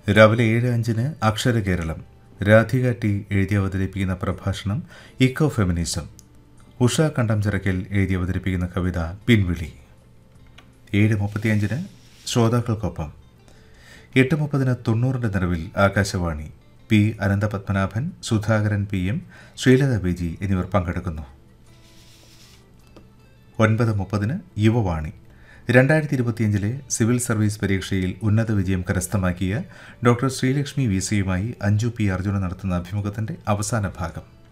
രാവിലെ ഏഴ് അഞ്ചിന് അക്ഷര കേരളം രാധിക ടി എഴുതി അവതരിപ്പിക്കുന്ന പ്രഭാഷണം ഇക്കോ ഫെമിനിസം ഉഷ കണ്ടംചിറക്കൽ എഴുതി അവതരിപ്പിക്കുന്ന കവിത പിൻവിളി ഏഴ് മുപ്പത്തിയഞ്ചിന് ശ്രോതാക്കൾക്കൊപ്പം എട്ട് മുപ്പതിന് തൊണ്ണൂറിൻ്റെ നിറവിൽ Akashvani P Ananthapadmanabhan Sudhakaran P M Sreelatha Viji എന്നിവർ പങ്കെടുക്കുന്നു ഒൻപത് മുപ്പതിന് യുവവാണി രണ്ടായിരത്തി ഇരുപത്തിയഞ്ചിലെ സിവിൽ സർവീസ് പരീക്ഷയിൽ ഉന്നത വിജയം കരസ്ഥമാക്കിയ ഡോക്ടർ ശ്രീലക്ഷ്മി വി സിയുമായി അഞ്ജു പി അർജുന നടത്തുന്ന അഭിമുഖത്തിന്റെ അവസാന ഭാഗം